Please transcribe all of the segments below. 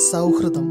സൗഹൃദം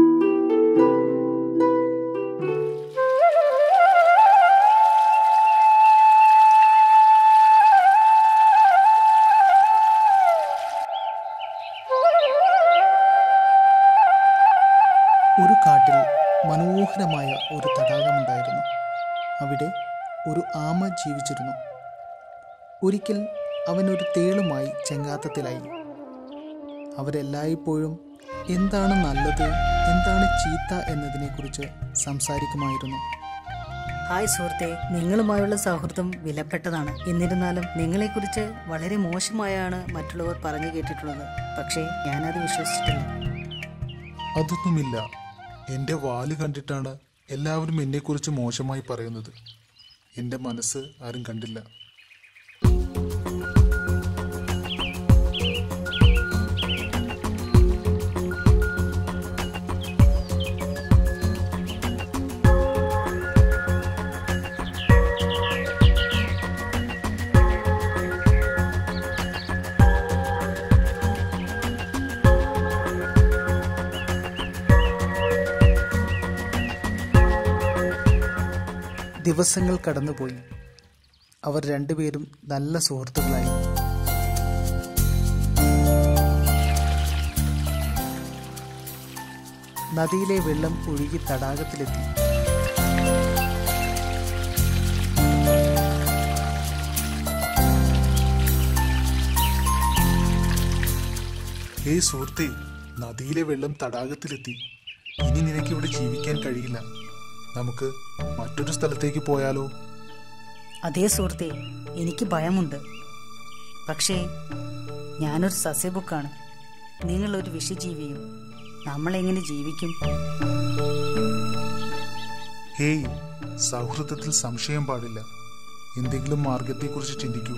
ഒരു കാട്ടിൽ മനോഹരമായ ഒരു തടാകമുണ്ടായിരുന്നു അവിടെ ഒരു ആമ ജീവിച്ചിരുന്നു ഒരിക്കൽ അവൻ ഒരു തേളുമായി ചെങ്ങാത്തത്തിലായി അവരെല്ലായ്പ്പോഴും എന്താണ് നല്ലത് എന്താണ് ചീത്ത എന്നതിനെക്കുറിച്ച് സംസാരിക്കുമായിരുന്നു ഹായ് സുഹൃത്തെ നിങ്ങളുമായുള്ള സൗഹൃദം വിലപ്പെട്ടതാണ് എന്നിരുന്നാലും നിങ്ങളെക്കുറിച്ച് വളരെ മോശമായാണ് മറ്റുള്ളവർ പറഞ്ഞു കേട്ടിട്ടുള്ളത് പക്ഷേ ഞാനത് വിശ്വസിച്ചിട്ടില്ല അതൊന്നുമില്ല എൻ്റെ വാല് കണ്ടിട്ടാണ് എല്ലാവരും എന്നെക്കുറിച്ച് മോശമായി പറയുന്നത് എൻ്റെ മനസ്സ് ആരും കണ്ടില്ല ദിവസങ്ങൾ കടന്നുപോയി അവർ രണ്ടുപേരും നല്ല സുഹൃത്തുക്കളായി നദിയിലെ വെള്ളം ഒഴുകി തടാകത്തിലെത്തി ഹേയ് സുഹൃത്തേ നദിയിലെ വെള്ളം തടാകത്തിലെത്തി ഇനി നിനക്ക് ഇവിടെ ജീവിക്കാൻ കഴിയില്ല നമുക്ക് മറ്റൊരു സ്ഥലത്തേക്ക് പോയാലോ അതേ സുഹൃത്തെ എനിക്ക് ഭയമുണ്ട് പക്ഷേ ഞാനൊരു സസ്യബുക്കാണ് നിങ്ങളൊരു വിഷജീവിയും നമ്മളെങ്ങനെ ജീവിക്കും ഹേയ് സൗഹൃദത്തിൽ സംശയം പാടില്ല എന്തെങ്കിലും മാർഗത്തെക്കുറിച്ച് ചിന്തിക്കൂ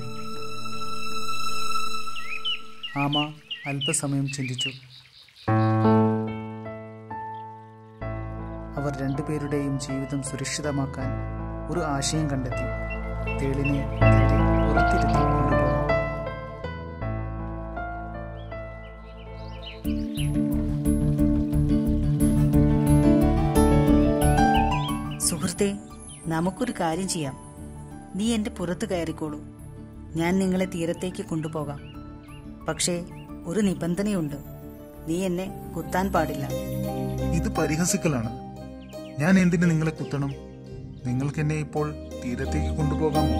ആമ അല്പസമയം ചിന്തിച്ചു അവർ രണ്ടുപേരുടെയും ജീവിതം സുരക്ഷിതമാക്കാൻ ഒരു ആശയം കണ്ടെത്തി തേളിനെ തന്റെ പുറത്തിരുത്തി കൊണ്ടുപോകും സുഹൃത്തെ നമുക്കൊരു കാര്യം ചെയ്യാം നീ എൻ്റെ പുറത്ത് കയറിക്കോളൂ ഞാൻ നിങ്ങളെ തീരത്തേക്ക് കൊണ്ടുപോകാം പക്ഷേ ഒരു നിബന്ധനയുണ്ട് നീ എന്നെ കുത്താൻ പാടില്ല ഇത് പരിഹസിക്കലാണ് ഞാൻ എന്തിന് നിങ്ങളെ കുത്തണം നിങ്ങൾക്ക് എന്നെ ഇപ്പോൾ തീരത്തേക്ക് കൊണ്ടുപോകാമോ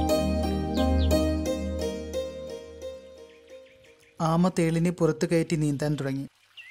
ആമ തേളിനെ പുറത്തു കയറ്റി നീന്താൻ തുടങ്ങി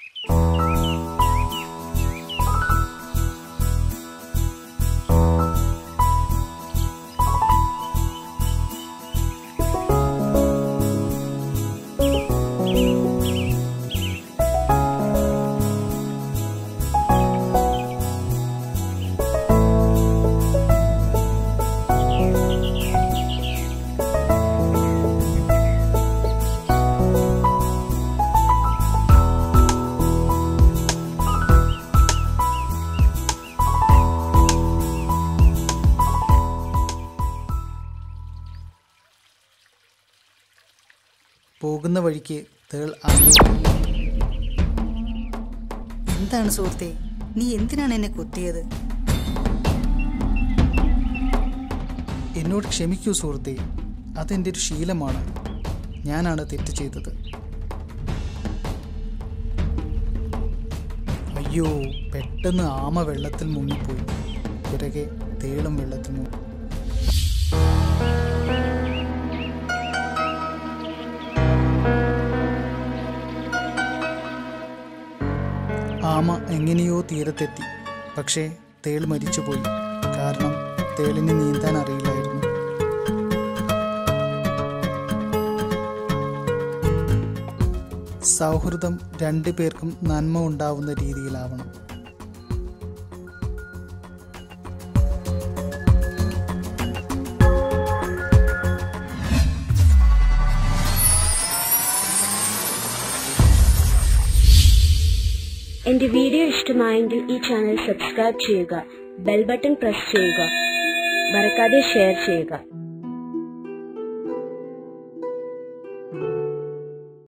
പോകുന്ന വഴിക്ക് തേൾ ആമയെ എന്താണ് സുഹൃത്തെ നീ എന്തിനാണ് എന്നെ കുത്തിയത് എന്നോട് ക്ഷമിക്കൂ സുഹൃത്തെ അതെൻ്റെ ഒരു ശീലമാണ് ഞാനാണ് തെറ്റ് ചെയ്തത് അയ്യോ പെട്ടെന്ന് ആമ വെള്ളത്തിൽ മുങ്ങിപ്പോയി പിറകെ തേളും വെള്ളത്തിൽ മുങ്ങി ആമ എങ്ങനെയോ തീരത്തെത്തി പക്ഷേ തേൾ മരിച്ചുപോയി കാരണം തേളിന് നീന്താൻ അറിയില്ലായിരുന്നു സൗഹൃദം രണ്ടു പേർക്കും നന്മ ഉണ്ടാവുന്ന രീതിയിലാവണം എന്റെ വീഡിയോ ഇഷ്ടമായെങ്കിൽ ഈ ചാനൽ സബ്സ്ക്രൈബ് ചെയ്യുക ബെൽ ബട്ടൺ പ്രസ് ചെയ്യുക മറക്കാതെ ഷെയർ ചെയ്യുക